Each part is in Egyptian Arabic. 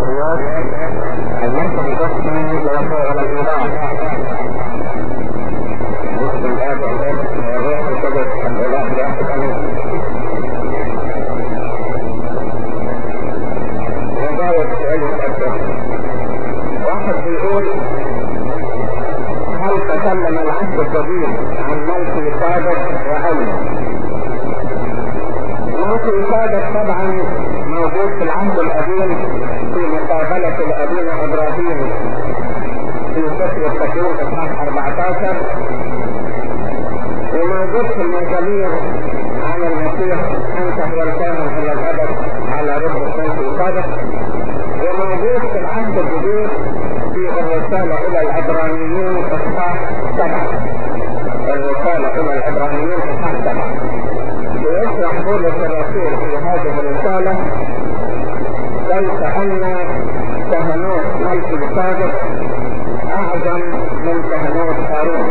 الرياض المركز الرسمي لوفاء على الإيران باسم الآب والأب والروح القدس الإله الواحد آمين وجاوب سؤال الأسئلة واحد بيقول هل تكلم العهد الجديد عن ملك صادق وعلم ملك صادق طبعا موجود في العهد القديم في مقابلة الأبينا إبراهيم في سفر التكوين إصحاح 14 وموجود في المزامير عن المسيح أنت هو الكامل إلى الأبد على رب الشمس صادق وموجود في العهد الجديد في الرسالة إلى العبرانيين إصحاح 7 الرسالة إلى العبرانيين إصحاح 7 ويشرح بولس الرسول في هذه الرسالة كيف أن كهنوت ملك الصادق أعظم من كهنوت هارون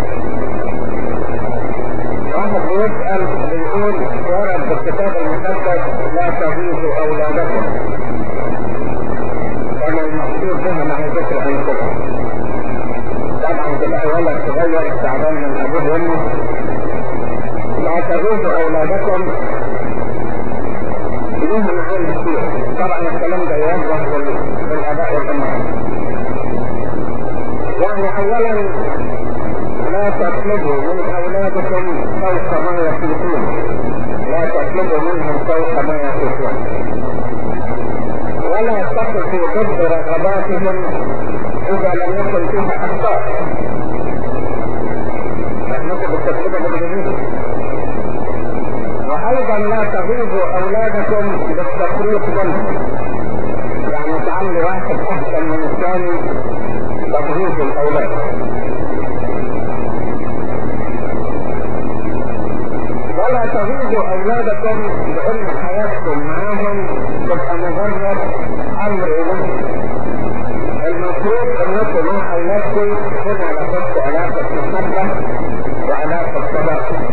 واحد بيسأل بيقول ورد في الكتاب المقدس لا تغيظوا أولادكم كما المقصود بها مع ذكر أنفسهم طبعا تلاقي ولد صغير تعبان من أبوه وأمه لا تغيظوا أولادكم لها معاني كثير طبعا الكلام ده يوجه للآباء والأمهات يعني أولا لا تطلبوا من أولادكم فوق ما يطلبون لا تطلبوا منهم فوق ما يطلبون ولا تقفوا ضد رغباتهم إذا لم يكن فيها أخطاء فإنكم بالتجربة بالجميل وأيضا لا تغيظوا أولادكم بالتفريط منهم يعني تعلي واحد أحسن من الثاني تغيظ الأولاد ولا تغيظوا أولادكم بأن حياتكم معاهم تبقى مجرد أمر إليه المفروض أنكم مع أولادكم هنا لقدت علاقة محبة وعلاقة صداقة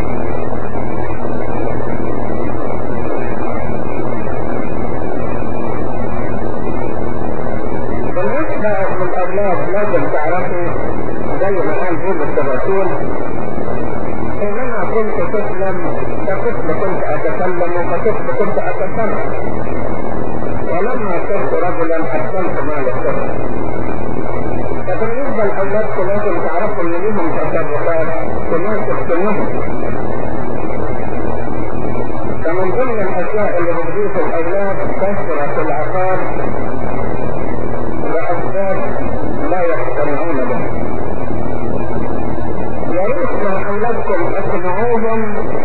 بالنسبة للأولاد لازم تعرفوا زي ما قال بولس الرسول حينما كنت طفلا كطفل كنت أتكلم وكطفل كنت أتكلم ولما صرت رجلا أحسنت ما للطفل فبالنسبة لأولادكم لازم تعرفوا إن ليهم تصرفات تناسب سنهم فمن ضمن الأشياء اللي بتضيف الأولاد كثرة العقاب وأسباب لا يقتنعون بها يا ريت مع أولادكم أقنعوهم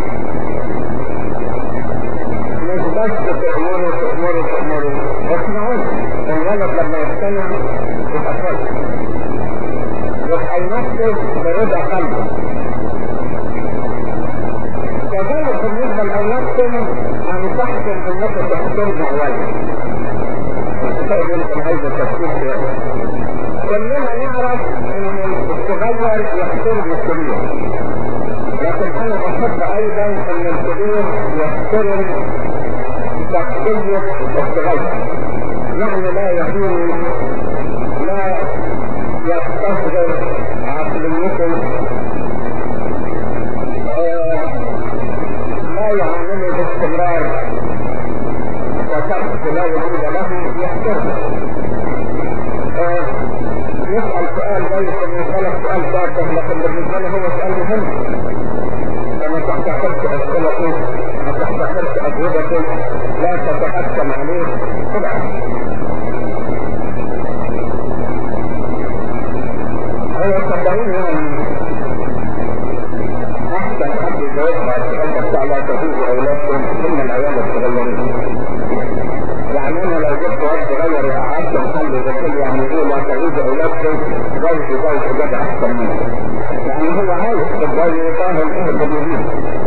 مش بس تأمروا تأمروا تأمروا اقنعوهم الولد لما يقتنع يبقى كويس يبقى ينفذ برضا قلبه كذلك بالنسبة لأولادكم أنصحكم أنكم تحترموا أولادكم تقول انت عايز التفكير كلنا نعرف ان الصغير يحترم الكبير لكن انا بحب ايضا ان الكبير يحترم شخصية الصغير يعني لا يكون لا يستصغر عقليته لا يعامله باستمرار وشخص لا وجود له يحترمه يسأل سؤال ليس يسألك سؤال تافه لكن بالنسبة له هو سؤال مهم فما تحتقرش أسئلته ما تحتقرش أجوبته لا تتحكم عليه طبعا هو صدقوني يعني أحسن حد يجاوب على السؤال بتاع لا تجوز أولادكم ثم العيال الصغيرين يعني انا لو جبت واد صغير قعدت محل وقلت يعني ايه لا تعيد اولادكم زوج زوج جد احسن منه يعني هو عايز تبقى يفهم ايه الجميل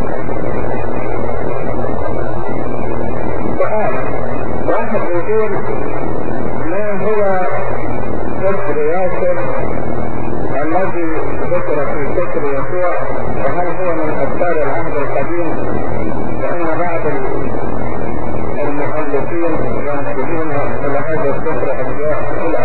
سؤال واحد يقول ما هو سفر ياسر الذي ذكر في سفر يسوع وهل هو من اسفار العهد القديم لان بعض المؤلفين ينسبون إلى هذا السفر أشياء إلى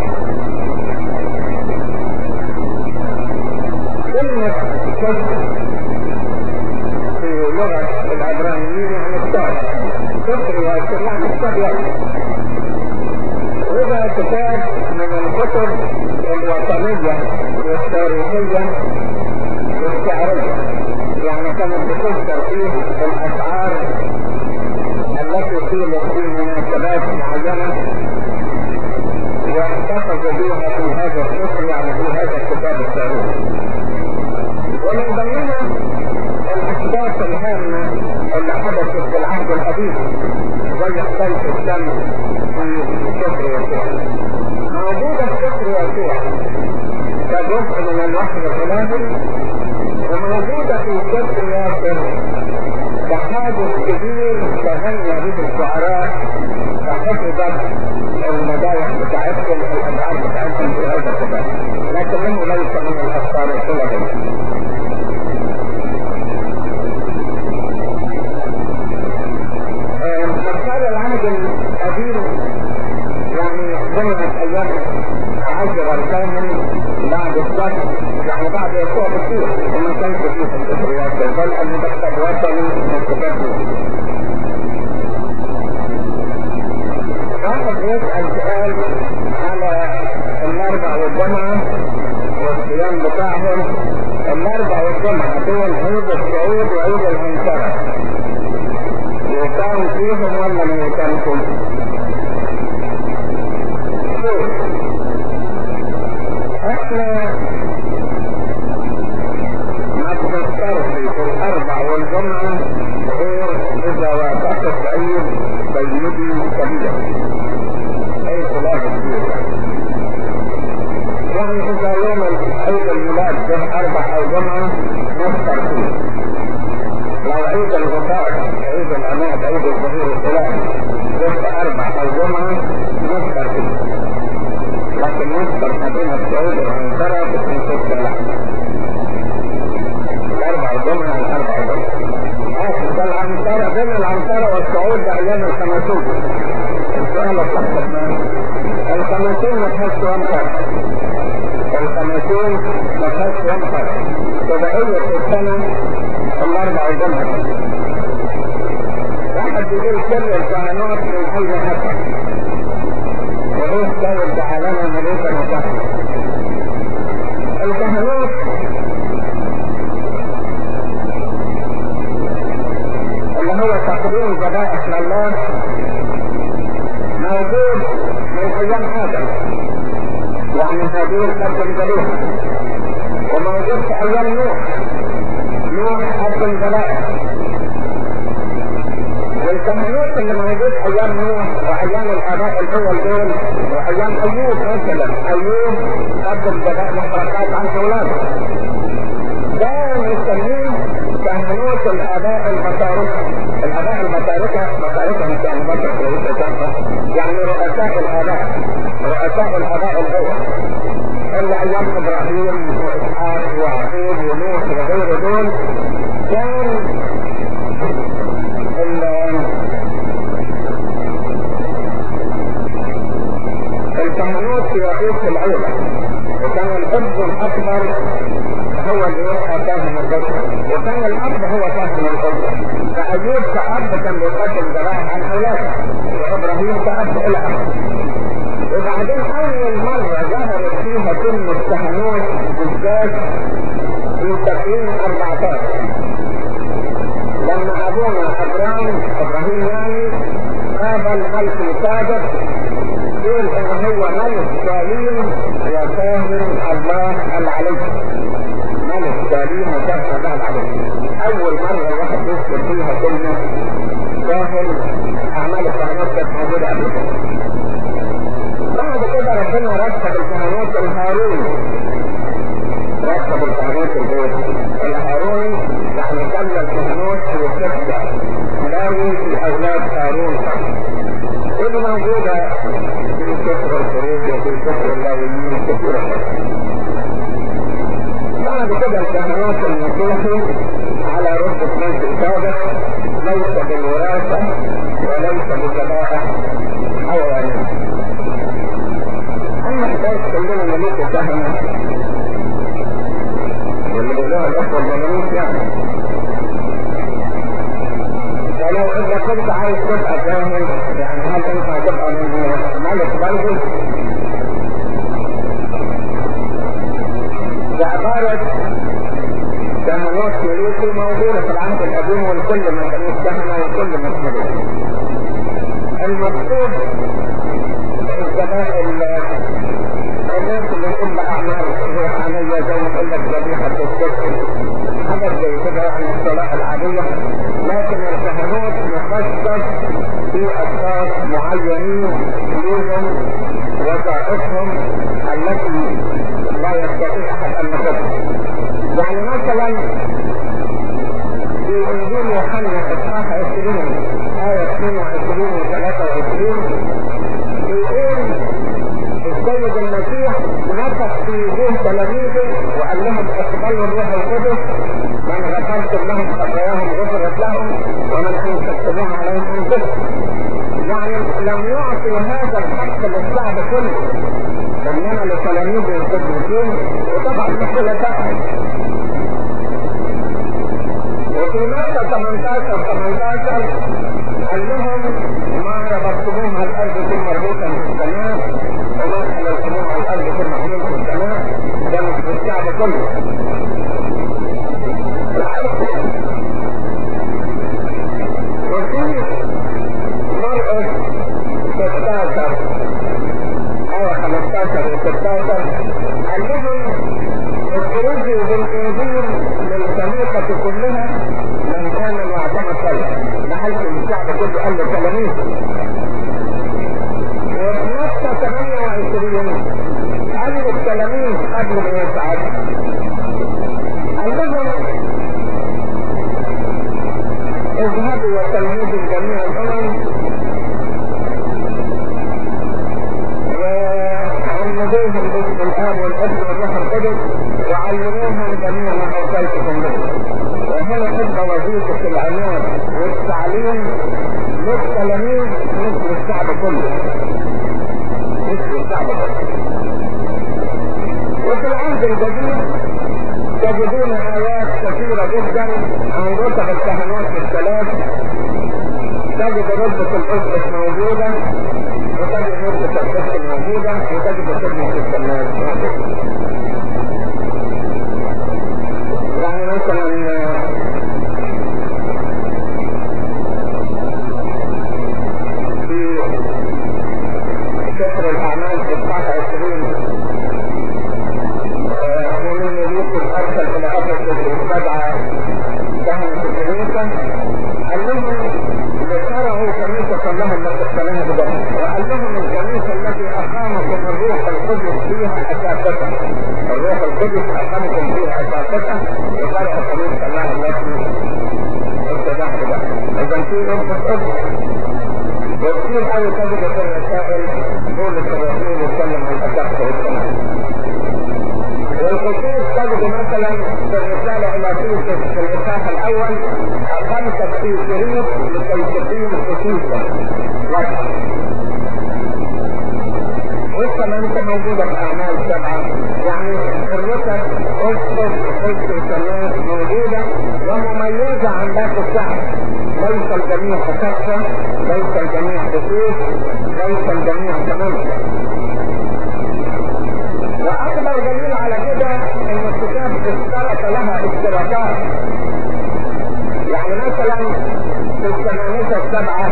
كلمة كفر في لغة العبرانيين يعني الصاد كفر يعني الصاد وده كتاب من الكتب الوطنية والتاريخية والشعرية يعني كانت بتذكر فيه الأشعار التي قيلت في مناسبات معينة واحتفظوا بها في هذا الشكل يعني في هذا الكتاب التاريخي ومن ضمنها الأحداث الهامة اللي حدثت في العهد القديم زي حكاية الدم في سفر يسوع موجودة في سفر يسوع كجزء من الوحي الإلهي وموجودة في سفر ياسر كحادث كبير تغنى به الشعراء فحفظت المدايح بتاعتهم الأدعاء بتاعتهم في هذا الكتاب لكنه ليس من الأفكار الصلبية أفكار العهد القديم يعني ضمنت أيام عشر الكامل بعد الصف يعني بعد يسوع بكثير وما كانش فيه في الكتريات بل المكتب وطني مكتبات واحد يسأل سؤال على الأربع والجمعة والصيام بتاعهم الأربع والجمعة دول عيد الصعود وعيد الانصرف يقام فيهم ولا ما يقامكم؟ احنا ما تفكرش في الاربع والجمعة غير اذا وافقت عيد سيدي كبير اي خلاف كبير يعني اذا يوم عيد الميلاد كان اربع او جمعة نفطر فيه لو عيد الغفار عيد العماد عيد الظهور الثلاث جزء اربع او جمعة نفطر فيه لكن نفطر ما بين الصعود والانصرف في ست اللحظة الاربع الجمعة الاربع الجمعة آخر ده العنصرة بين العنصرة والصعود ده ايام الخمسون السؤال الصحيح الخمسون ما فيهاش يوم فرق الخمسون ما فيهاش يوم فرق تبعية السنة الاربع جمعة واحد بيقول كل الكهنوت من اي حسن وليه كانت تعالنا مليكا مكافئة الكهنوت اللي هو تقديم ذبائح لله موجود من ايام ادم يعني هابيل قدم ذبيحه وموجود في ايام نوح نوح قدم ذبائح والكهنوت اللي موجود ايام نوح وايام الاباء الاول دول وايام ايوب مثلا ايوب قدم ذبائح محرقات عن اولاده ده نسميه كهنوت الاباء المشاركه الاباء المشاركه مشاركه مش يعني بشر كويسه يعني رؤساء الاباء رؤساء الاباء الاول اللي ايام ابراهيم واسحاق ويعقوب ونوح وغيره دول كان الكهنوت يعيش العيلة وكان الاب الاكبر هو اللي يبقى فاهم البشر وكان الاب هو فاهم الاسره فايوب كاب كان بيقدم ذبائح عن اولاده وابراهيم كاب الى اخره وبعدين اول مرة ظهرت فيها كلمة كهنوت بالذات في تقييم 14 لما ابونا ابراهيم ابراهيم يعني قابل ملك صادق يقول ان هو ملك سليم وفاهم الله العلي ملك سليم وفاهم الله العلي اول مرة واحد يذكر فيها كلمة فاهم اعمال الكهنوت كانت موجودة قبل كده بعد كده ربنا رتب الكهنوت الهاروني رتب الكهنوت البيت الهاروني يعني خلى الكهنوت في ستة لاوي في اولاد هارون ودي موجودة في سفر الخروج وفي سفر اللاويين كثيرة بعد كده الكهنوت المسيحي على رتبة ملك سابق ليس بالوراثة وليس بكفاءة حيوانية أما حكاية كلنا ملوك كهنة واللي بيقولوها الأخوة الجماليس يعني فلو إذا كنت عايز تبقى كاهن يعني هل أنت هتبقى من ملك بلدي بعبارة كهنوت ملوكي موجودة في العهد القديم والكل ما كانوا كهنة وكل ما كانوا المقصود الزبائن الناس اللي يقوم بأعمال روحانية زي ما قلت لك ذبيحة السكر حاجات زي كده يعني الصلاة العادية لكن الكهنوت مخصص في أشخاص معينين لهم وظائفهم التي لا يستطيع أحد أن يفكر يعني مثلا في إنجيل يوحنا إصحاح 20 آية 22 و 23 بيقول السيد المسيح نفخ في وجوه تلاميذه وقال لهم اقبلوا الروح القدس من غفرتم لهم خطاياهم غفرت لهم ومن انكتموها عليهم انكتم يعني لم يعطوا هذا الحق للشعب كله انما لتلاميذه القديسين وطبعا لخلفائهم وفي متى 18 18 قال لهم ما ربطتموه على الارض ثم مربوطا في السماء وما حللتموه على الارض ثم محلول في السماء ده مش للشعب كله وفي مرقس 16 آية 15 و 16 قال لهم اخرجوا بالإنجيل للخليقة كلها من كان معظم خير بحيث الشعب كله قال لتلاميذ وفي متى 28 قال للتلاميذ قبل ما يصعد قال لهم اذهبوا وتلميذوا جميع الامم وعلموهم باسم الاب والابن والروح القدس وعلموهم جميع ما اوصيتكم به وهنا تبقى وظيفه العناد والتعليم للتلاميذ مثل الشعب كله مثل الشعب كله وفي العهد الجديد تجدون آيات كثيرة جدا عن رتب الكهنوت الثلاث تجد رتبة الأسقف موجودة وتجد رتبة القسط موجودة وتجد خدمة السماء موجودة يعني مثلا في سفر الأعمال في إصحاح 20 ومن يوسف ارسل الى افسس السبعه كهنه الكنيسه قال لهم ذكروا كنيسه لهم لا تختلها بدم وقال لهم الكنيسه التي اقامكم الروح القدس فيها اساستها الروح القدس اقامكم فيها اساستها وقال كنيسه الله التي ابتدعت بها اذا في نقطه قدس وكثير قوي تجد في الرسائل بولس الرسول يتكلم عن الاساس والسماء والخصوص تجد مثلا في الرسالة إلى تيوسف في الإصحاح الأول خمسة في شريط لكي تقيم خصوصا لك ولسه انت موجودة في أعمال سبعة يعني الرتب أسقف أسقف سماء موجودة ومميزة عن باقي الشعب ليس الجميع أساسا ليس الجميع خصوص ليس الجميع تمام واكبر دليل على كده ان الكتاب اشترط لها اشتراطات يعني مثلا في الثمانية السبعة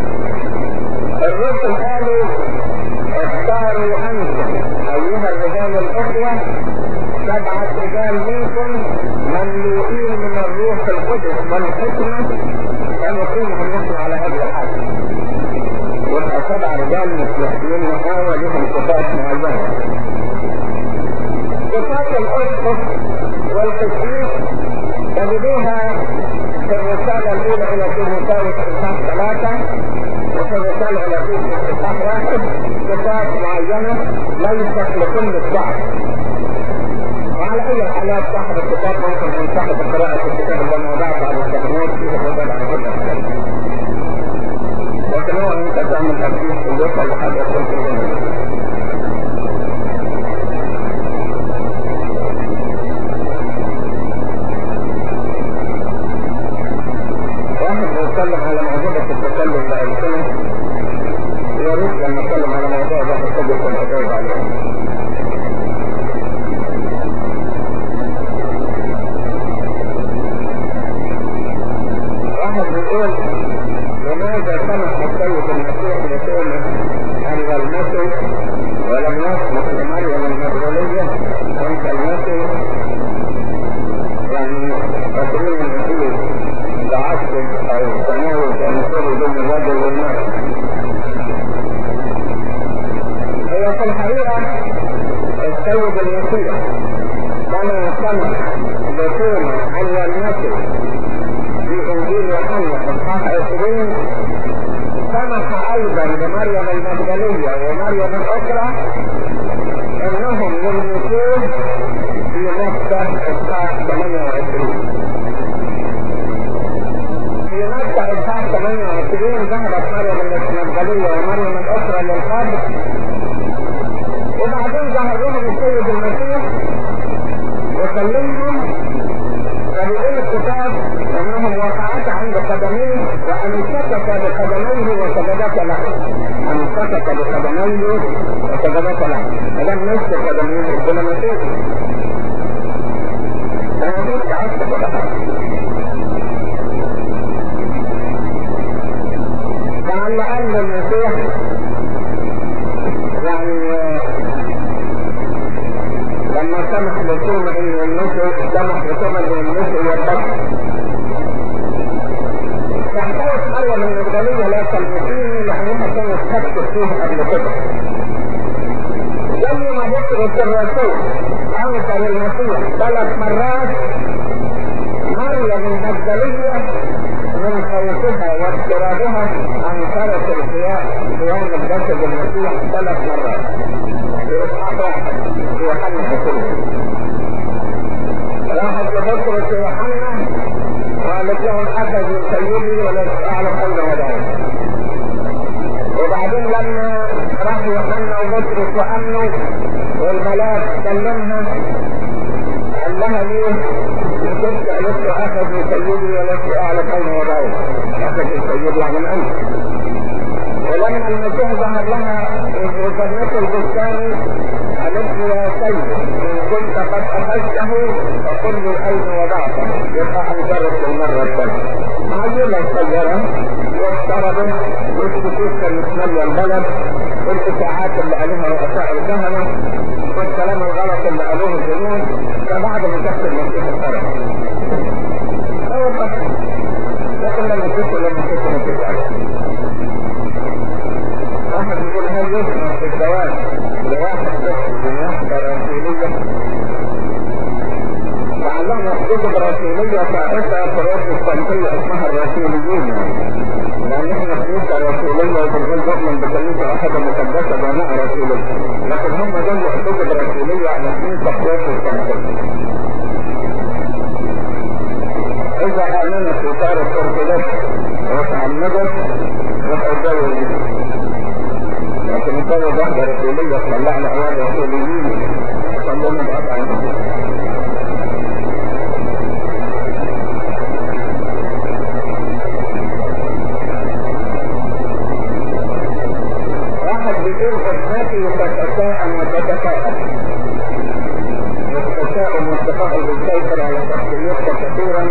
الرسل قالوا اختاروا انتم ايها الرجال الاخوة سبعة رجال منكم مملوئين من الروح القدس والحكمة فنقيمهم نحن على هذه الحاجة يبقى سبع رجال مسلمين مقاوى لهم صفات معينة صفات الأسقف والقسيس تجدوها في الرسالة الأولى إلى تيموثاوس إصحاح ثلاثة وفي الرسالة إلى تيموثاوس إصحاح واحد صفات معينة ليست لكل الشعب وعلى أي هذه الحالات صاحب الكتاب ممكن ينصحك بقراءة الكتاب اللي انا وضعته على التقنيات فيه الرجال عن كل الحاجات لكن هو انت تعمل تركيز في الوصل لحد يكون في الجنة واحد بيتكلم على موهبة التكلم بألسنة يا ريت لما اتكلم على موضوع ده محتاج يكون أجاوب عليه واحد بيقول لماذا سمح السيد المسيح لكونه أن المسيح ولم يسمح لمريم المجهولية أن تلمسه يعني تكريم المسيح بعشر أو تناول تنصره بين الرجل والمرأة هي في الحقيقة السيد المسيح كما سمح لكونه أن يلمسه في انجيل يوحنا اصحاح 20 سمح ايضا لمريم المجدليه ومريم الاخرى انهم يلمسوه في مكه اصحاح 28 في مكه اصحاح 28 ذهبت مريم المجدليه ومريم الاخرى للقبر وبعدين ظهر لهم السيد المسيح وكلمهم فبيقول الكتاب انهم وقعت عند قدميه وامسكت بقدميه وسجدت له امسكت بقدميه وسجدت له فلم مسك قدميه ربنا مسيح انا دي تعبت كل حاجه فعلى قلب المسيح يعني لما سمح لتوما ان يلمسه سمح لتوما ان يلمسه يتبع فحكاية مريم المجدلية لا تلمسيني لأنها كانت تكتب فيه قبل كده زي ما بطرس الرسول أنكر المسيح ثلاث مرات مريم المجدلية من خوفها واضطرابها أنكرت القيام قيام الجسد المسيح ثلاث مرات في إصحاح واحد في يوحنا حكيم راحت لبطرس ويوحنا وقالت لهم أخذوا سيدي ولا أعلم أين وضعه وبعدين لما راح يوحنا وبطرس وأمنوا والملاك كلمها قال لها ليه كنت قالت له أخذوا سيدي ولست أعلم أين وضعه أخذوا سيدي يعني أنت ولما المسيح ظهر لها في جنة البستان قالت له يا سيد إن كنت قد أخذته فقل لي أين وضعته يبقى أنكرت المرة الثانية عجل السيارة واضطربت والسكوت كان متملى البلد والإشاعات اللي قالوها رؤساء الكهنة والكلام الغلط اللي قالوه الجنود فبعد ما تحت المسيح اضطرب هو بس لكن لما تشوفوا لما تشوفوا ما تزعلوا واحد يقول هل يسمح في الزواج لواحد بس من واحدة رسولية لعلهم يحدثوا برسولية طائفة في الوقت الصمتية اسمها الرسوليين لأن احنا كنيسة رسولية وبنقول نؤمن بكنيسة واحدة مقدسة جماعة رسولية لكن هم دول يحدثوا برسولية على كنيسة في الوقت الصمتية إذا آمنت في طار التركيات وتعمدت وتتجوز لكن يتجوز واحدة رسولية تطلع لي عيال رسوليين يصلون بقطع واحد بيقول ابنتي تتساءل وتتساءل والتساؤل والتفاؤل بالسيطرة على شخصيتها كثيرا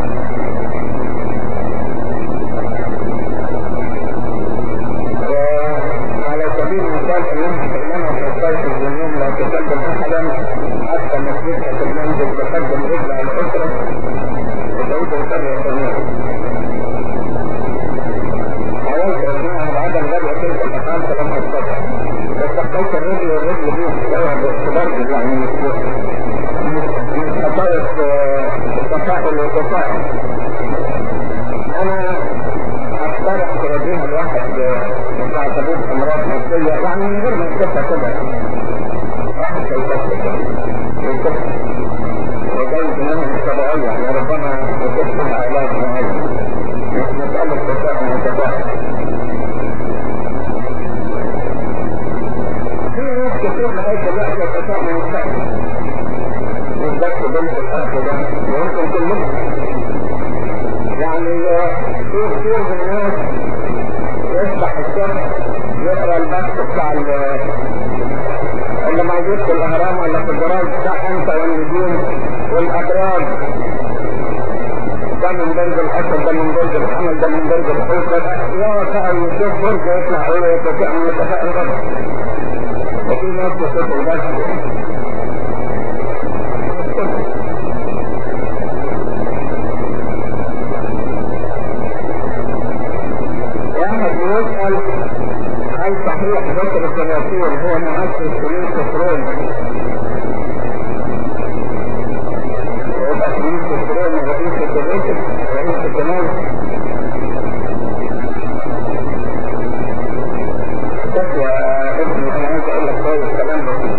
وعلى سبيل المثال انها حينما تستيقظ اليوم لا تكلم احدا حتى مسجدها في المنزل تقدم رجل على الاسره وتعيد القريه تماما حاولت ابنائها بعدم بدء تلك الافعال فلم استطع واستقبلت الرجل والرجل دي تستوعب باعتبار يعني من خطايا التفاؤل والتفاؤل انا اقترح توديها الواحد بتاع طبيب امراض نفسيه يعني من غير ما يكتبها كده واحد هيكتب كده فيها علاج معين مش مسألة تفاهم وتفاهم في ناس كتير لغاية دلوقتي يتفاهموا مستقبل مش بس بنت الأخ ده ويمكن كلهم يعني في كتير من الناس يصبح الصبح يقرا البحث بتاع اللي موجود في الاهرام ولا في الجرايد بتاع انت والنجوم والابراج ده من برج الاسد ده من برج الحمل ده من برج الحوت يا بقى يشوف برج يطلع هو يتفائل يتفائل غلط وفي ناس بتشوف البحث واحد يسأل هل صحيح بكر الصناصير هو مؤسس كنيسة روما؟ يبقى كنيسة روما رئيس الكنيسة رئيس الكنيسة شوف يا ابني انا عايز اقول لك كويس كلام بسيط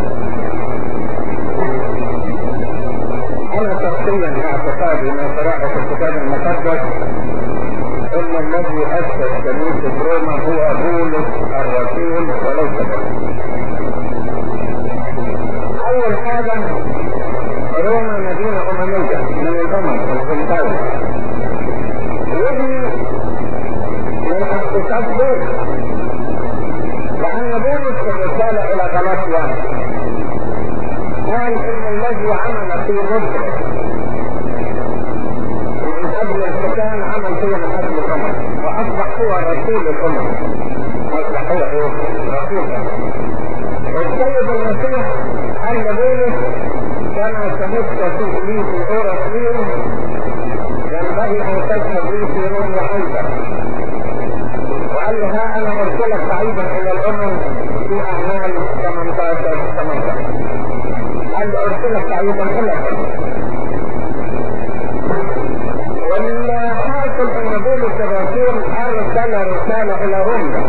انا شخصيا اعتقادي من قراءة الكتاب المقدس ان الذي اسس كنيسة روما هو بولس الرسول وليس بس اول حاجة روما مدينة اممية من الامم الغنطاوي يبني من اقتصاد بولس لان بولس في الرسالة الى غلاطيا قال ان الذي عمل في مصر من اجل الختان عمل فيه من اجل الامم واصبح هو رسول الامم اصبح هو ايه؟ رسول الامم السيد المسيح قال لبولس كما شهدت في لي في اورشليم ينبغي ان تشهد لي في روما ايضا وقال له ها انا ارسلك بعيدا الى الامم في اعمال 18 18 قال له ارسلك بعيدا الى الامم والحاصل ان بولس الرسول ارسل رساله الى روما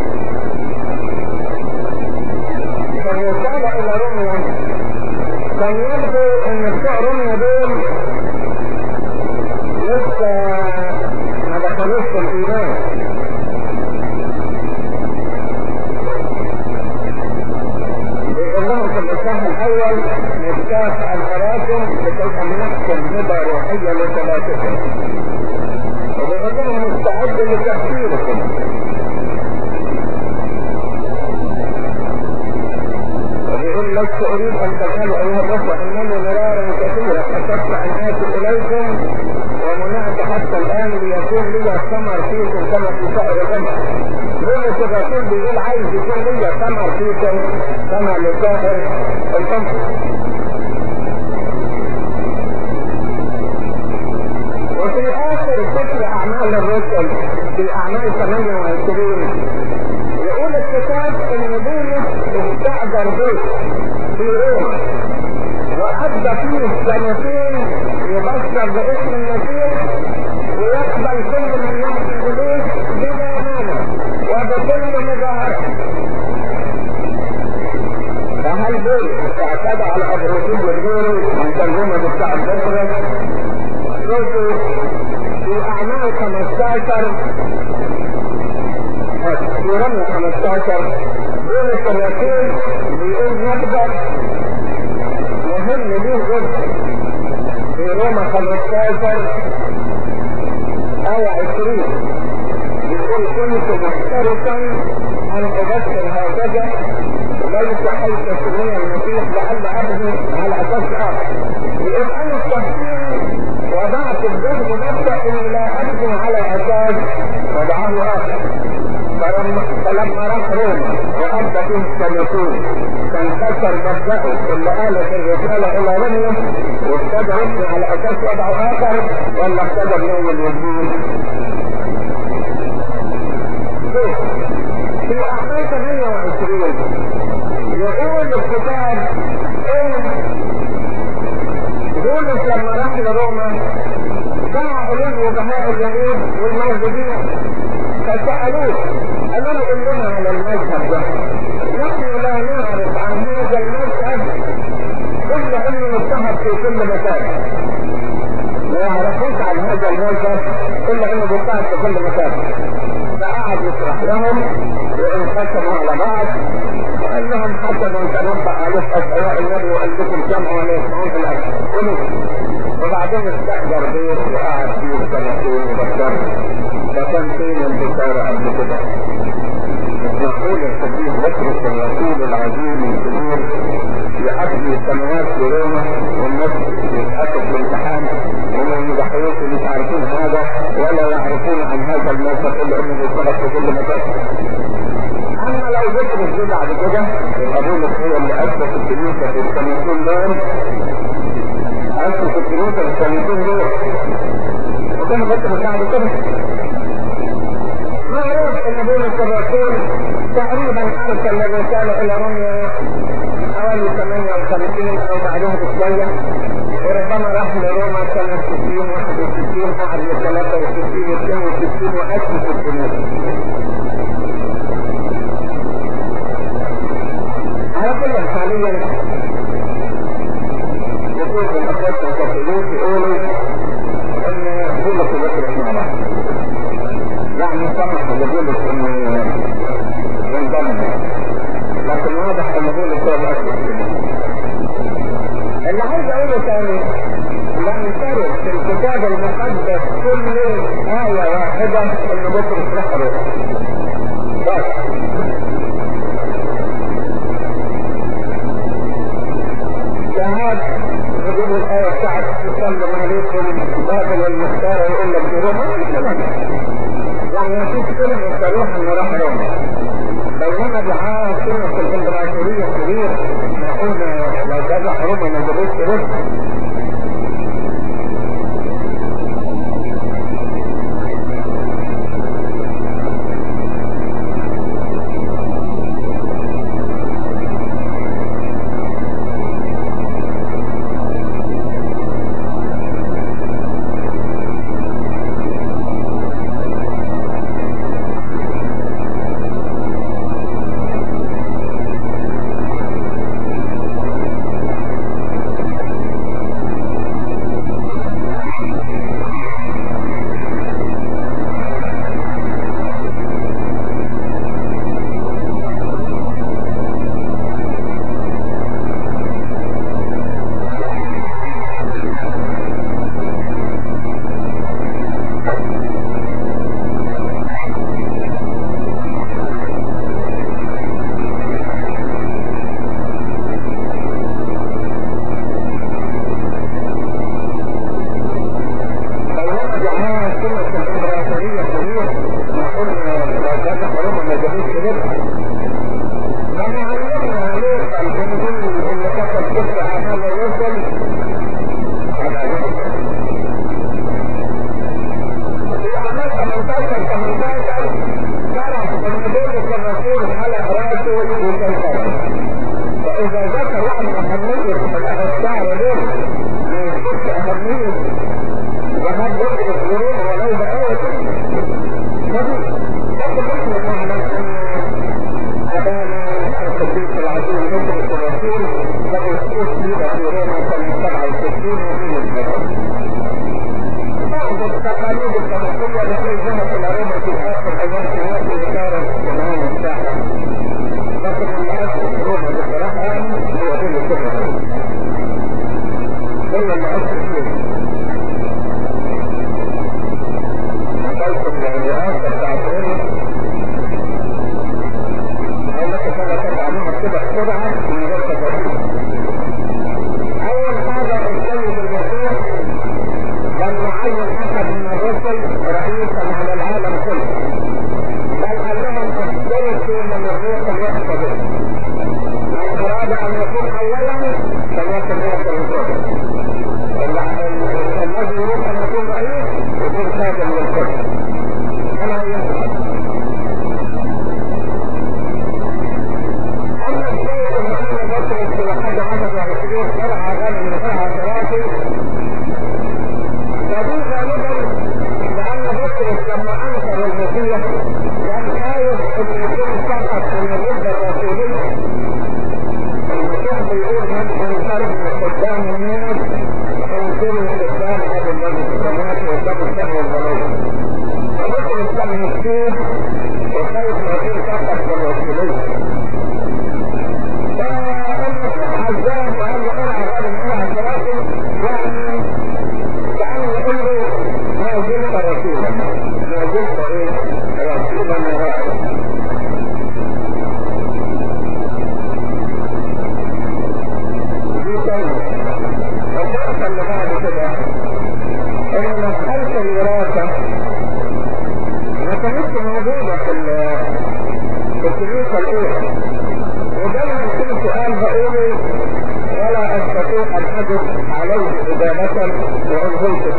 فالرساله الى روما كان يبدو ان بتوع روما دول لسه ما دخلوش في الايمان بيقول لهم في الاصحاح الاول مفتاح الخراجم لكي ان نحكم هبه روحيه لثلاثتهم وبيقول لهم مستعد لتفكيركم وبيقول لست اريد ان تفعلوا ايها الاخوه انني مرارا كثيرا كتبت ان اتي اليكم ومنعت حتى الان ليكون لي ثمر فيكم كما في سائر الامم بولس الرسول بيقول عايز يكون لي ثمر فيكم كما لسائر الامم وفي اخر سفر اعمال الرسل في اعمال 28 يقول الكتاب ان بولس استاجر بيت في روما وقضى فيه سنتين يبشر باسم المسيح ويقبل كل من ياتي اليه بلا مانع وبكل مظاهره فهل بولس اعتدى على ابروسيس وغيره من ترجمه بتاع بطرس شوفوا في اعمال 15 في رمي 15 بولس الرسول بيقول نقدر مهم ليه جدا في روما 15 آية 20 يقول كنت محترسا أن أبشر هكذا ليس حيث سمي المسيح لعل أبني على أساس آخر يقول أنا التفكير وضعت الجهد مبدأ إني لا أبني على أساس وضعه آخر فلما فلما راح روما وقضى فيه السنتين فانكسر مبدأه اللي قالت الرسالة إلى روما وابتدى يبني على أساس وضعه آخر ولا ابتدى بنوم الوجود في أعمال 28 يقول الكتاب إن بولس لما راح لروما دعا إليه وجهاء اليهود والموجودين فسألوه قالوا له قل لنا على المذهب ده نحن لا نعرف عن هذا المذهب إلا أنه مضطهد في كل مكان ما يعرفوش عن هذا هذا الموقف الا انه بيساعد في كل مكان فقعد يشرح لهم وانقسموا على بعض وقال لهم حسب تنبأ عليه أسئلة النبي وقال لكم جمع ولا يسمعون في الأكل وبعدين استأجر بيت وقعد فيه سنتين وبشر فكان فين البشارة قبل كده يقول القديس بطرس الرسول العظيم الكبير يقضي سنوات في روما والناس يتأكد في الامتحان ومن يضحيوش مش عارفين هذا ولا يعرفون عن هذا الموقف الا انه يصبح في كل مكان. اما لو بطرس جه بعد كده يبقى بولس هو اللي اسس الكنيسه في السنتين دول اسس الكنيسه في السنتين دول وكان بطرس بعد كده معروف ان بولس الرسول تقريبا ارسل الرساله الى روميا حوالي 58 او بعدها بشويه وربما راح لروما سنه 60 61 قعد ل 63 62 واسس الكنيسه على كل حاليا يقول في الاخوات الكاثوليك يقولوا ان بولس وبطرس مع بعض يعني سمح لبولس انه ينضم لكن واضح ان بولس هو الاسس اللي عايز اقوله تاني لم ترد في الكتاب المقدس كل آية واحدة ان بطرس راح روما بس جهاد يقول الآية بتاعت تسلم عليكم باطل المختار ويقول لك روما يعني ما فيش كلمة صريحة انه راح روما بينما دعاء كلمة الامبراطورية كبير نقول لو كان راح روما ما جابوش روما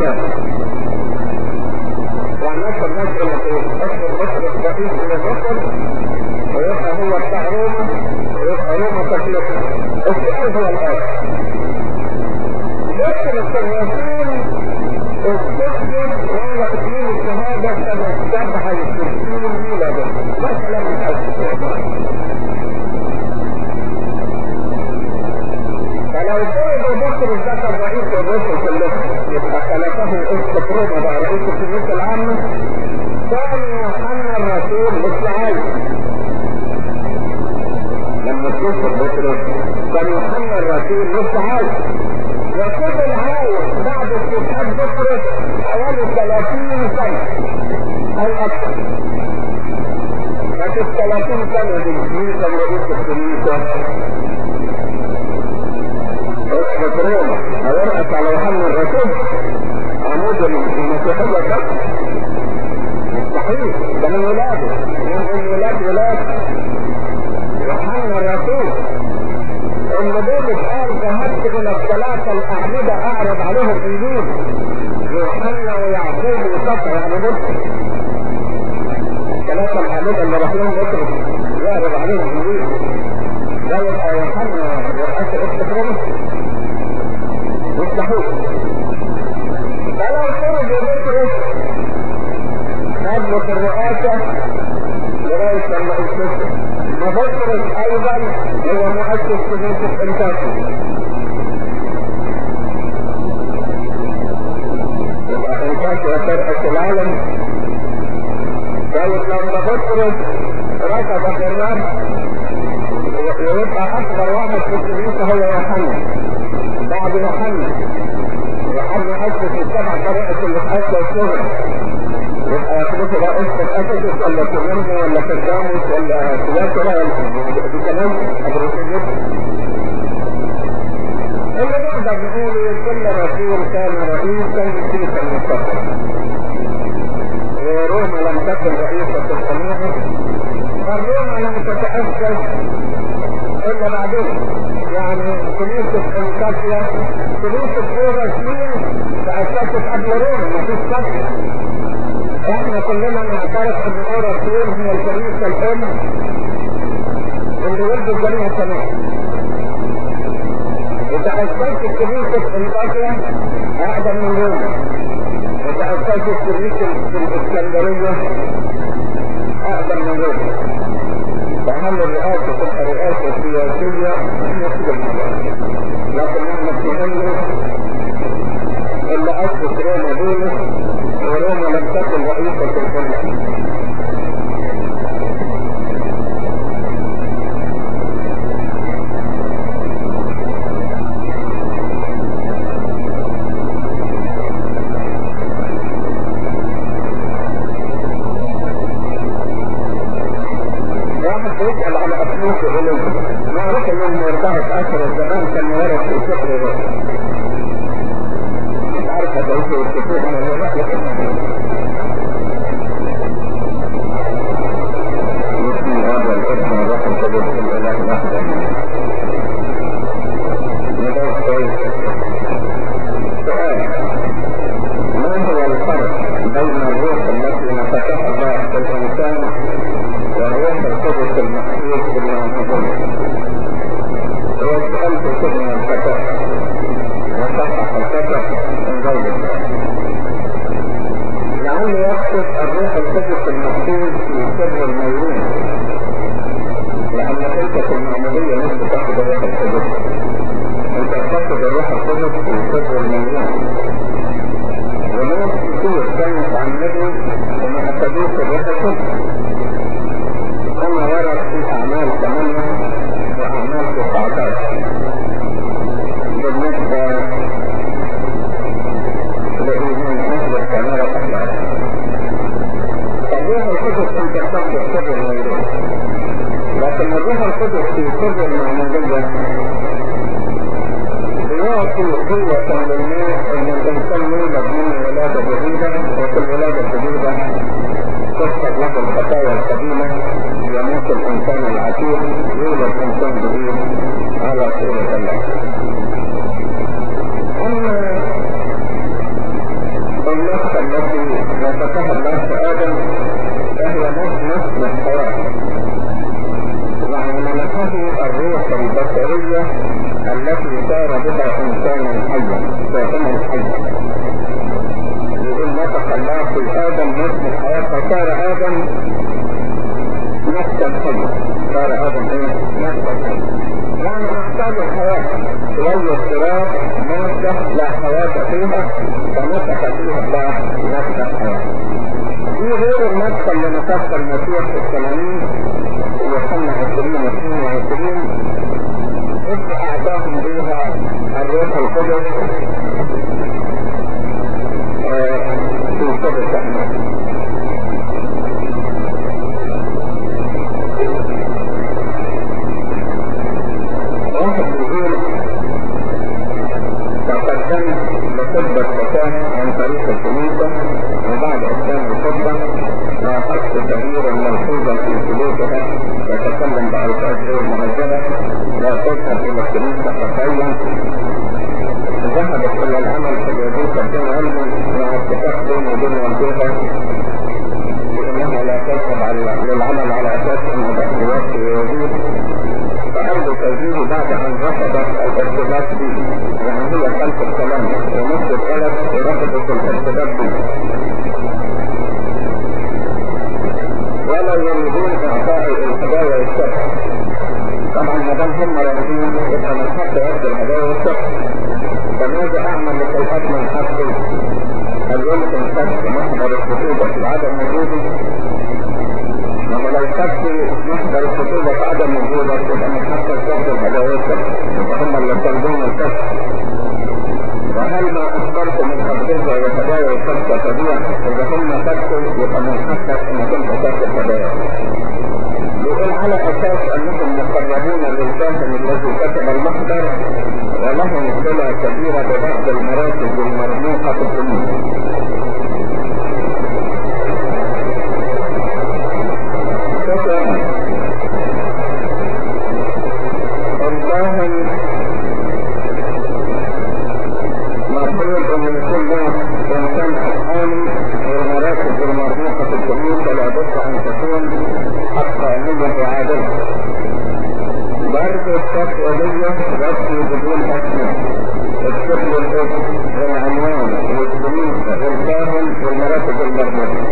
الآن وعناش الناس اللي في أسر أسر رئيس من الرسل ويبقى هو بتاع روما ويبقى روما تكلفة السؤال هو الآن يمكن السنواتين استثبت ولا تكليم الشهادة سنة سبعة وستين ميلادي ما كلام فلو كان ابو بكر ذكر رئيس الرسل كلهم يبقى خلفه اسقف روما بقى رئيس الكنيسة العامة كان يوحنا الرسول مثل عايز لما تشوف بطرس كان يوحنا الرسول مثل عايز وفضل عايش بعد استشهاد بطرس حوالي 30 سنة أو أكثر. لكن 30 سنة دي مين كان رئيس الكنيسة؟ اسقف روما هيرقص على يوحنا الرسول عمود المسيحية ده مستحيل ده من ولاده من ولاد ولاد يوحنا الرسول ان بولس قال ذهبت الى الثلاثة الاعمدة اعرض عليهم الانجيل يوحنا ويعقوب وصفا يعني بطرس الثلاثة الاعمدة اللي راح لهم بطرس يعرض عليهم الانجيل ده يبقى يوحنا يرأس اسم روما مستحيل فلو خرج بطرس خدمة الرئاسة لغاية لما استشهد وبطرس ايضا هو مؤسس كنيسة انتاكي يبقى انتاكي ترأس العالم طيب لما بطرس ركب في الرب ويبقى اكبر واحد في الكنيسة هو يوحنا بعد يوحنا يوحنا اسس السبع طريقة اللي تأسس الصغر يبقى يخلص بقى اسقف افسس ولا كومندا ولا كركاموس ولا سواترا دي كمان ادرسيات اللي نقدر نقول كل رسول كان رئيسا في المستقبل وروما لم تكن رئيسة القناعة فالروما لم تتأسس إلا بعدين يعني كنيسة انطاكيا كنيسة اورس مين تأسست قبل روما مفيش فتح احنا كلنا نعترف ان اورا سير هي الكنيسة الام اللي ولدت جميع السماء وتأسست كنيسة انطاكيا اقدم من روما وتأسست كنيسة الاسكندرية اقدم من روما فأهم الرئاسة تبقى رئاسة سياسية نفس الموضوع لكن احنا بنعمل اللي أسس روما بولس وروما لم تكن رئيسة الدولة واحد بيسأل على أسلوب العلوم معروف انهم مرتبط اخر الزمان كان ورد في سفر الرسل مش عارف هتعيش الكتاب انا ولا لا بسم الله والابن والروح القدس الاله وحده ندعو كويس سؤال ما هو الفرق بين الروح التي نفخها في الانسان والروح القدس المحسوس بالمعجزات وسألت سيدنا الفتاة وصحح الفتاة من غير لعل يقصد الروح القدس المحسوس في سر الميلون لأن تلك في المعمودية مش بتاخد الروح القدس انت بتاخد الروح القدس في سر الميلون وناس كتير كانت عن النبي وما أخدوش الروح القدس كما ورد في أعمال 8 وأعمال 19 بالنسبة لإيمان أهل الكاميرا الأخلاق الروح القدس أنت تاخد سر الموضوع لكن الروح القدس في سر المعمودية يعطي قوة للناس أن الإنسان يولد من ولادة جديدة وفي الولادة الجديدة تغفر له الخطايا القديمة يموت الإنسان العتيق يولد إنسان جديد على صورة الله أما نفخها الله في آدم فهي نفس الحياة يعني منحه الروح البشرية التي صار بها إنسانا حيا كائنا حيا يقول نفخ الله في آدم نفس الحياة فصار آدم نفس الحية صار آدم إيه؟ نفس الحية يعني نحتاج الحياة شوية فراغ مادة لا حياة فيها فنفخ فيها الله نفس الحياة دي غير النفخة اللي نفخ المسيح في الثمانين يوحنا 20 و 22 إذ أعطاهم بها الروح القدس في سر التحمل واحد بيقول تقدمت لخطبة فتاة عن طريق الكنيسة وبعد إسلام الخطبة لاحظت تغييرا ملحوظا في سلوكها تتكلم بألفاظ غير مهذبة لا تذهب إلى الكنيسة خفيا ذهبت إلى العمل في الوظيفة بدون علم مع اتفاق بين وبين والدها بأنها لا تذهب على- للعمل على أساس أنها تأخذات في وظيفة فأرض تزيد بعد أن رفضت الارتباط به يعني هي خلف الكلام ونص الغلط ورفضت الارتباط به ولا يريدون إعطاء الهدايا والشرع طبعا ما دام هم راضيين يبقى من حق يرد الهدايا والشرع فماذا أعمل لكي أضمن حقي؟ هل يمكن كشف محضر الخطوبة في عدم وجودي؟ لما لو كشف محضر الخطوبة في عدم وجودك يبقى من حق الكشف الهدايا والشرع يبقى هم اللي يطلبون الكشف وهل ما أخبرت من الجزء والهدايا والشرع تبيع إذا هم كشفوا يبقى من حقك أنك أنت تكشف هدايا يقول على أساس أنهم مقربون للكاهن الذي كتب المحضر ولهم صلة كبيرة ببعض المراكز المرموقة في الدنيا شكرا الكاهن مفروض أن يكون له إنسان حقاني والمراكز المرموقة في الكنيسة لابد أن تكون حقانية وعادلة برضه الفتوى دي رسمي بدون اسماء الشكل الاسم والعنوان والكنيسة والكاهن والمراكز المرموقة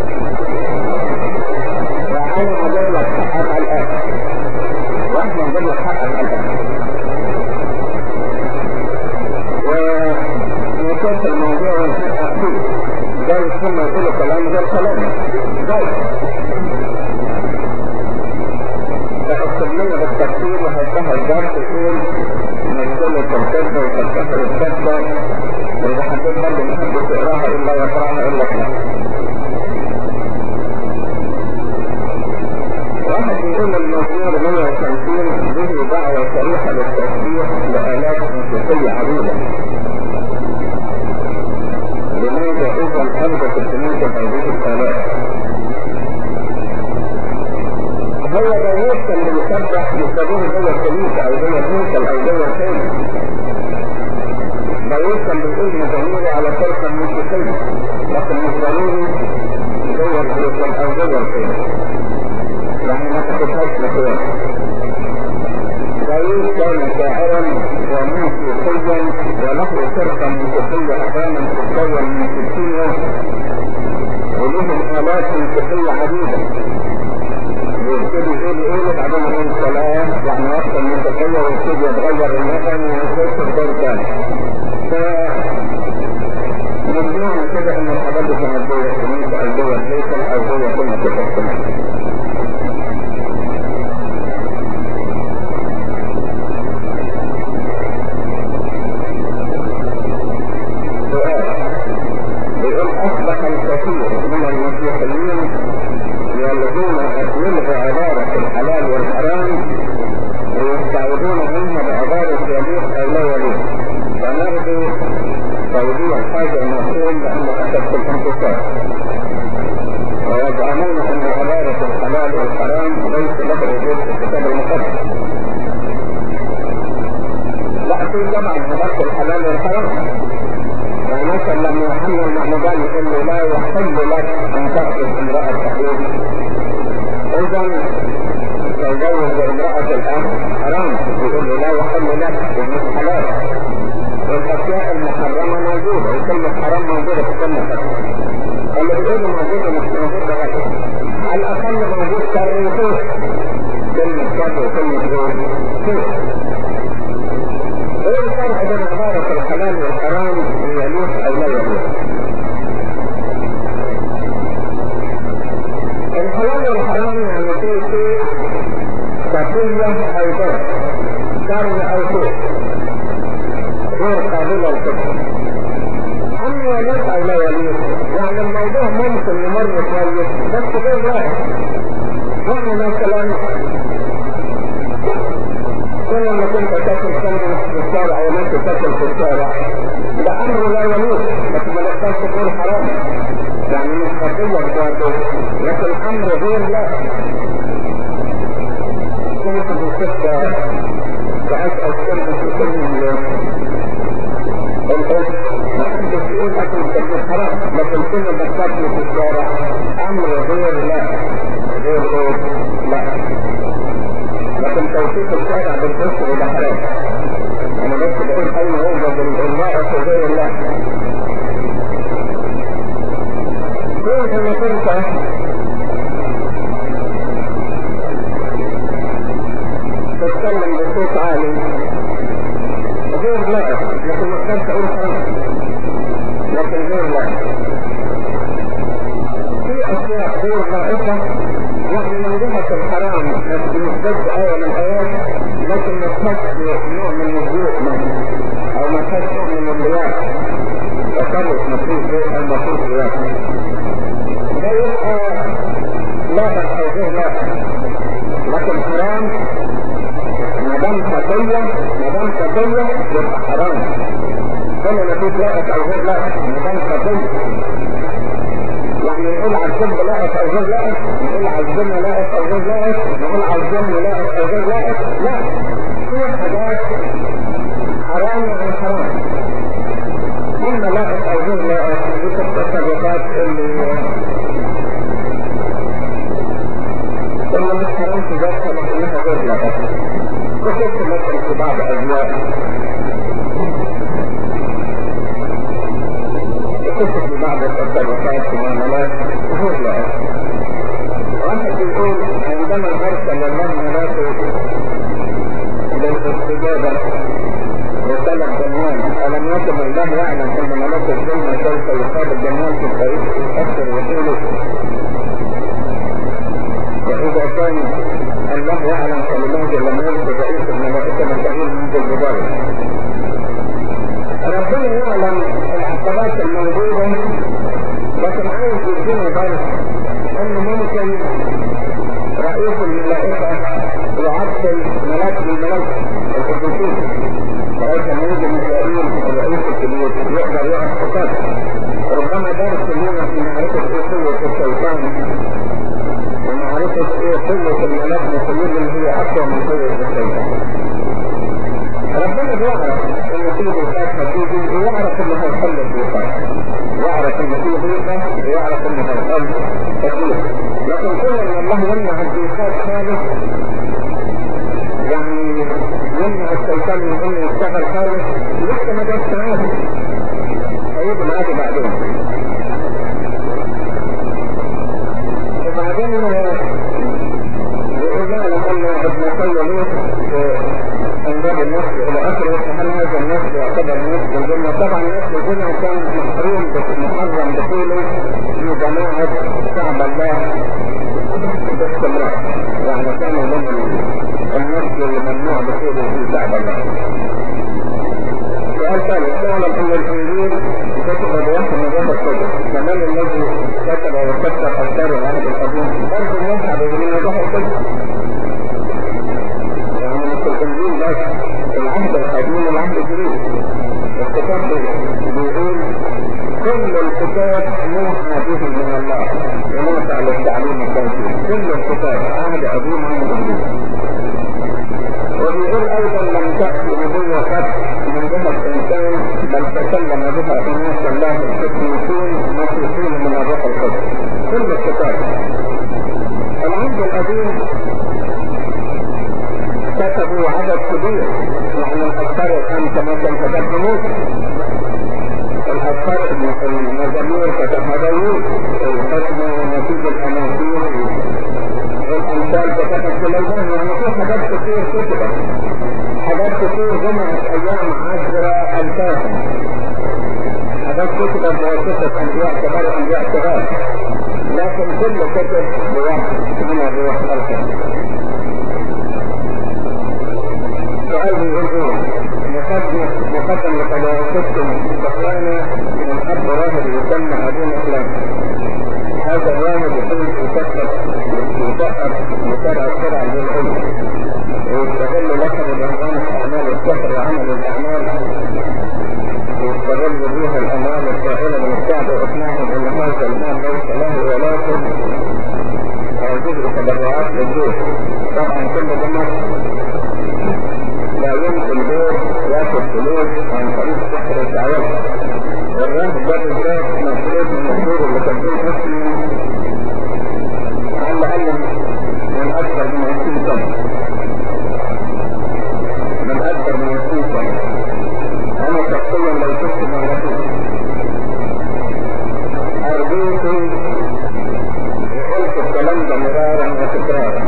وأنا هجيب لك حقك الآن واحنا نجيب لك حقك الآن ونشوف الموضوع ونحقق فيه جاي ثم يقولوا كلام غير كلام جاي فاكتب لنا بالتفصيل وهيفتح الدرس يقول مشكلة الكذبة وتكسر الكذبة وإذا حبيت برضه محدش يقراها إلا يقراها إلا احنا واحد يقول المزمور 150 به دعوة صريحة للتسبيح لآلات موسيقية عديدة لماذا إذا أنبت الكنيسة هذه الآلات؟ هو داوود كان بيسبح يسبحه جوه الكنيسة أو جوه الهيكل أو جوه الخيمة داوود كان بيقول مزاميره على فرقة موسيقية لكن مش ضروري جوه الهيكل أو جوه الخيمة يعني ما تاخدهاش مكان داوود كان شاعرا وموسيقيا وله فرقة موسيقية أحيانا تتكون من ستين ولهم آلات موسيقية عديدة ويبتدي يقول ايه بعدين يقول صلاة يعني وقت الموسيقية ويبتدي يتغير النغم ويخش الدور تاني ف مش معنى كده ان الحاجات دي كانت جوه الكنيسة او جوه الهيكل او جوه كلمة الكنيسة سؤال بيقول اصبح الكثير من المسيحيين يلغون يلغوا عبارة الحلال والحرام ويستعوذون عنها بعبارة يليق أو لا يليق فنرجو توضيح هذا المفهوم لأنه أساس الانتصار ويزعمون أن عبارة الحلال والحرام ليس له وجود في الكتاب المقدس لا في طبعا عبارة الحلال والحرام يعني مثلا لما يوحنا المعمدان يقول له لا يحل لك ان تأخذ امرأة تحويل اذا تزوج امرأة الان حرام يقول له لا يحل لك ومش حلال والاشياء المحرمة موجودة وكلمة حرام موجودة في كلمة اللي بيقولوا موجودة مش موجودة غير على الاقل موجود كريتوس كلمة كذا وكلمة غير ايه الفرق بين عبارة الحلال والحرام يلوث او لا يلوث الحلال والحرام يعني في شيء كفية او ضرب كرم او شيء غير قابلة للفكر اما يلوث او لا يلوث يعني الموضوع ممكن يمر كويس بس غير واحد يعني مثلا كل ما كنت تاكل سندوتش في الشارع او ماشي تاكل في الشارع ده امر لا يليق لكن ما نقدرش تقول حرام يعني مش خطيه بتاعته لكن امر غير لا كنت في الشركه ساسال سندوتش في كل القلت ما حدش يقول اكل التكليف حرام لكن كل ما تاكل في الشارع امر غير لا غير غير لا لكن توصيف الشارع بالكفر ده حرام انا بس بقول اين يوجد المرأة غير الله كنت انك انت تتكلم بصوت عالي غير لائق لكن ما تقدرش تقول حرام لكن غير لائق في اشياء غير لائقة يعني من جهة الحرام مش ضد آية من الآيات لكن ما تحس نوع من الذوق منه أو ما تحس نوع من الرياء تصرف مفروض ذوق أو مفروض رياء ده يبقى لائق أو غير لائق لكن حرام ما دام خطية ما دام خطية يبقى حرام كل ما فيش لائق أو غير لائق ما دام خطية يعني يقول على الكذب لائق او غير لائق يقول على الزنا لائق او غير لائق يقول على الظلم لائق او غير لائق لا في حاجات حرام يعني حرام اما لائق او غير لائق دي التصرفات اللي اللي مش حرام في ذاتها لكنها غير لائق وشفت مثلا في بعض ازواج وشفت في بعض التصرفات في المعاملات غير لائق واحد يقول عندما ارسل الله ملاكه للاستجابة وطلب جمال ألم يكن الله يعلم أن ملاك الجنة سوف يقابل جمال في الطريق أكثر وطوله وإذا كان الله يعلم فلماذا لم يرسل رئيس الملائكة مكانين منذ البداية ربنا يعلم العقبات الموجودة لكن عايز يدينا درس ان ممكن رئيس الملائكة يعطل ملاك الملائكة القدسين لغاية ما يجي ميكائيل الرئيس الكبير يقدر يقف قصاد ربما درس لنا في معرفة ايه قوة الشيطان ومعرفة ايه قوة الملاك الكبير اللي هي اقوى من قوة الشيطان ربنا بيعرف ان في ضيقات هتيجي ويعرف ان هيحل الضيقات يعرف ان في ضيقة ويعرف ان هيحل كثير لكن كل ان الله يمنع الضيقات خالص يعني يمنع الشيطان من انه يشتغل خالص لسه ما جاش معاه هيجي معاه بعدين وبعدين يقول لنا لما ابن لوط انجاب النفس الى اخره فهل هذا النفس يعتبر نفس الجنة طبعا نفس الجنة كان محروم محرم دخوله في جماعة شعب الله باستمرار يعني كانوا من النفس اللي ممنوع دخوله في شعب الله سؤال ثالث تعلم ان الانجيل كتب بوحي من جهة الصدر كمان الذي كتب وكتب افكار العهد القديم برضه يوحى من جهة الصدر الانجيل بس العهد القديم والعهد الجديد الكتاب بيقول كل الكتاب موحى به من الله ونافع للتعليم التوحيد كل الكتاب عهد قديم وعهد جديد وبيقول ايضا لم تأتي نبوة قط من جهة انسان بل تكلم بها أناس الله القديسين مسيحين من الروح القدس كل الكتاب العهد القديم كتبوا عدد كبير يعني الأكثر الخمسة مثلا كتب موسى الأكثر المزامير كتبها داوود الحكمة ونتيجة الأناصير الأمثال كتبها سليمان يعني في حاجات كتير كتبت حاجات كتير جمعت أيام عشرة ألفاظ حاجات كتبت بواسطة أنبياء كبار وأنبياء صغار لكن كل كتب بواحد من الروح القدس سؤال يقول مقدم مقدم لقداستكم فقانا من أب راهب يسمى أبونا فلان هذا الراهب يكون يكتب يدقق متابعة الشرع للعلم ويستغل لقب الرهبان في أعمال السحر وعمل الأعمال ويستغل بها الأموال السائلة من الشعب وإقناعهم أن هذا المال ليس له ولكن هذه تبرعات للجيش طبعا كل ده لا يمكن دور ياخد فلوس عن طريق سحر الدعوات والراهب ده بالذات مسؤولية المشهور اللي كان فيه اسمه على الأقل من أكثر من 20 سنة من أكثر من 20 سنة أنا شخصيا لو شفت مرتين أرجوكم وقلت الكلام ده مرارا وتكرارا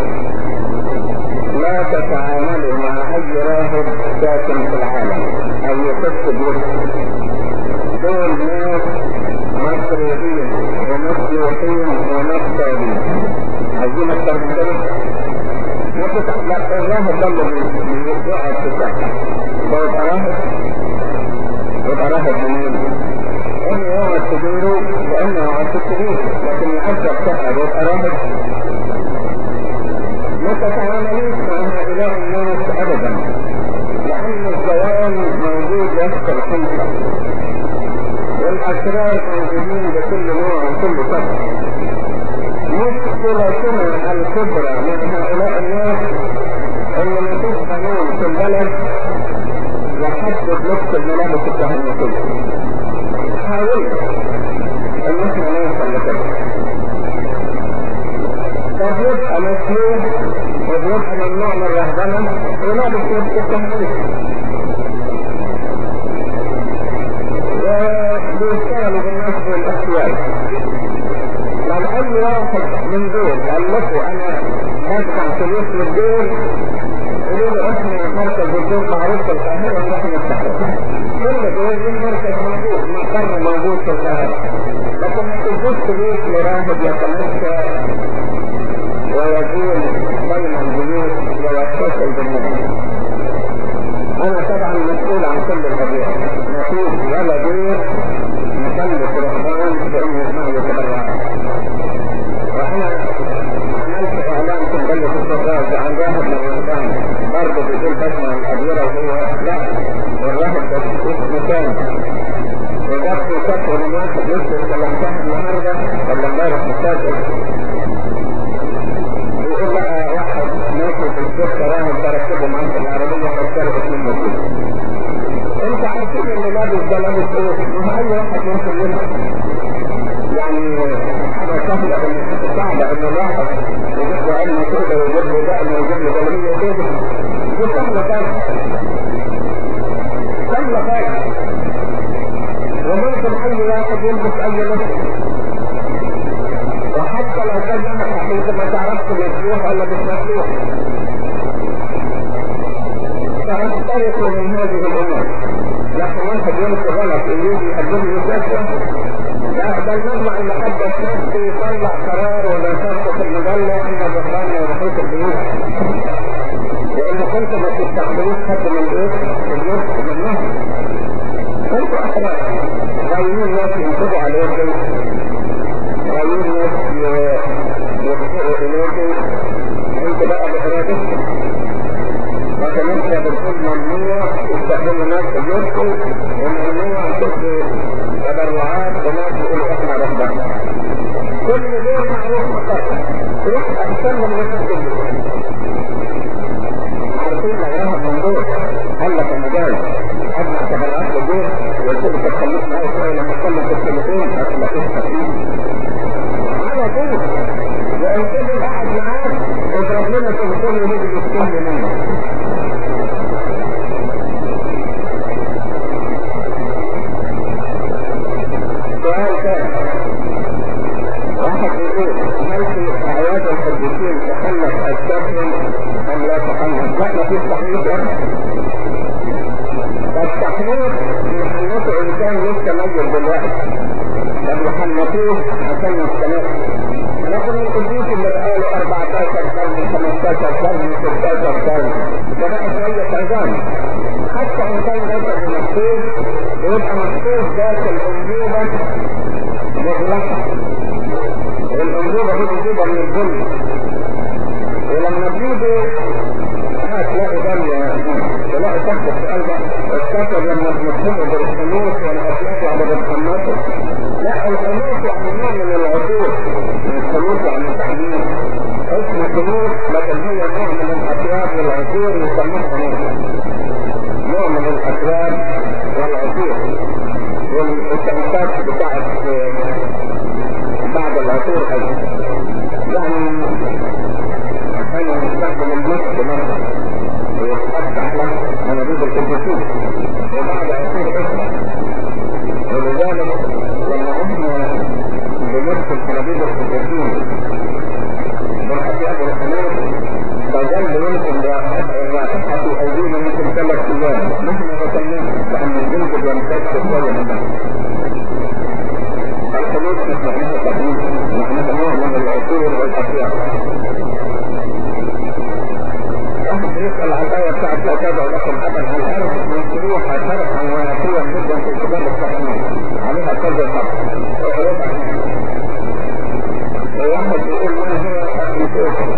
لا تتعاملوا مع اي راهب ساكن في العالم او يخص بيته دول ناس مصريين ومسلوحين ونصابين عايزين اكتر من كده لا الراهب ده اللي بيقعد في الساحه ده يبقى راهب يبقى راهب منين؟ انه يقعد في ديره لانه يقعد في السرير لكن يأثر سحر يبقى راهب ما تتعاملوش مع هؤلاء الناس ابدا لان الزوال موجود يذكر خلقه والاسرار موجودين بكل نوع وكل سبب مشكلتنا الكبرى من هؤلاء الناس ان مفيش قانون في البلد يحدد نصف الملابس الكهنوتيه حاولنا ان احنا نوصل لكده طب يبقى مسلوب وبيبقى ممنوع من الرهبنة ولابس لبس التهديد وبيشتغلوا بالناس بالاحتياج لو اي واحد من دول قال لكم انا بدفع فلوس للدول قولوا له احنا مركز الدول معروف في القاهرة ونحن نستحق كل دول من مركز موجود مقر موجود في القاهرة لكن ما تدوش فلوس لراهب يتمشى ويزول بين البيوت ويتصل بالناس انا طبعا مسؤول عن كل القضيه مفيش ولا دور مكلف رهبان بانه يسمع يتبرع وانا عملت اعلان في مجله الشباب عن راهب من الرهبان برضه بيقول بسمع الادوره وهو لا والراهب ده اسمه ثاني وجات لي فتوى من واحد لسه كلمتها النهارده ولا امبارح مسافر يقول بقى واحد ماشي في السكة راهب بركبه معاه في العربية فاتسرقت منه كده. انت عارفين ان لابس ده لابس ايه؟ ما اي واحد ممكن يلبس. يعني حاجة سهلة ان صعبة ان الواحد يجيب له علم كده ويجيب له دقن ويجيب له جلبية كده. دي سهلة خالص. سهلة خالص. وممكن اي واحد يلبس اي لبس. وحتى لو كان انا حقيقة ما تعرفش مسلوح ولا مش مسلوح فاخترقوا من هذه الامور لكن واحد يمشي غلط ويجي يقدم لي فتوى لا ده المجمع المقدس نفسه يطلع قرار ولا شرط في المجلة ان الرهبان ما يروحوش البيوت لان كنت ما تستقبلوش حد من البيت البيوت منهم كنتوا احرار غايين ناس ينتبهوا عليكم غير ناس يخطئوا إليك انت بقى بإرادتك لكن انت بتكون ممنوع تستخدم ناس في جيبكم وممنوع تدي تبرعات وناس يقولوا احنا رهبان كل دول معروف مقرر تروح احسن من نفس كله عارفين لو رهب من دول قال لك انا جاي ادفع تبرعات للدول كان لسه ميت دلوقتي طب يحنطوه عشان يستمر لكن القديس اللي بقاله 14 قرن 15 قرن 16 قرن ده بقى شوية عظام حتى ان كان جسد مكتوب يبقى مكتوب ذات الانبوبة مغلقة الانبوبة دي انبوبة من الظلم ولما تيجي هتلاقي دم تلاقي تحت في قلبك السكر لما تمسكه بالخموس والأسلاك على بالخماسة لا الخموس يعني نوع من العطور الخموس يعني تعليم اسم خموس لكن هي نوع من الأسرار والعطور يسموه خموس نوع من الأسرار والعطور والشمسات بتاعت بعد العطور أيضا يعني أحيانا نستخدم المسك مرة ويتفتح له منابيذ القدسين وبعد عصور أخرى ولذلك لما احنا بنرسل منابيذ القدسين بالأبيض والحمام فظل يمكن الرائحة في أيدينا يمكن ثلاث أيام نحن غسلناه لأن الجلد بيمتد شوية من ده الخلوص مش معناها تقليد معناها نوع من العصور والأشياء واحد يسأل على الآية بتاعت لا تدعو لكم أبا على الأرض مشروحة شرحا ويقيا جدا في كتاب التحميل عليها كذا شرح اقربها وواحد يقول ما هو أخي فوسل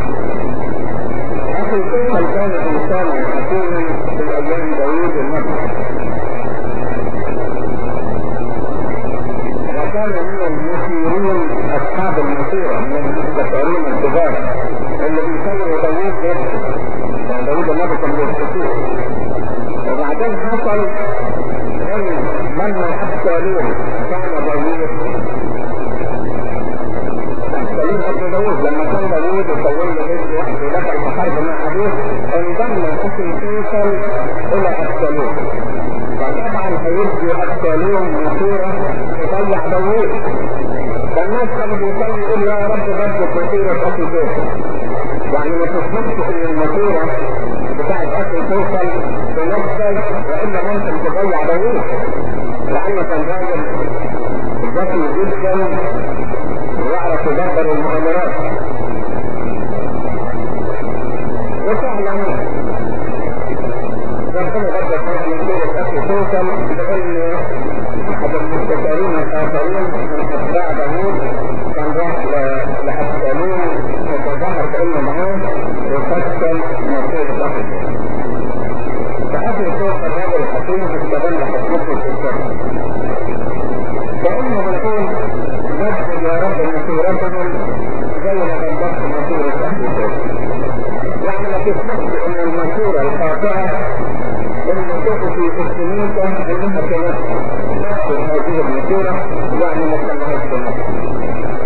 أخي فوسل كان إنسانا حكيما في أيام داوود النبي وكان من المثيرين أصحاب المثيرة من المستشارين الكبار اللي بيسموا داوود نفسه يعني داوود النبي كان بيستطيع وبعدين حصل ان لما ابشالوم كان داوود ابشالوم ابن داوود لما كان داوود يطول له بيت واحد ودخل في حرب مع ابوه انضم اخي فيصل الى ابشالوم فطبعا هيدي ابشالوم مشوره تضيع داوود فالناس كانوا بيصلوا يقول يا رب برضه مشوره اخي فيصل يعني ما تسمحش ان الماسوره بتاعت اكل توصل بنفسك والا ممكن تضيع داوود لانه كان راجل ذكي جدا ويعرف يدبر المؤامرات وفعلا ربنا بدل فرق من سورة اكل توصل لان احد المستشارين الاخرين من اتباع داوود كان راح لابشالوم وتظاهر كانه معاه وفشل مصير ضغط فأخي فوق الرجل الحكيم استغل حكمته في الشر فإنه يقول نجد يا رب مسيرتهم زي ما ضبطت مسيرة أهل فوق يعني ما تسمحش ان المسيرة القاطعة اللي تأتي في السنوكة انها كانت تأخذ هذه المسيرة يعني ما تسمحش بالنفس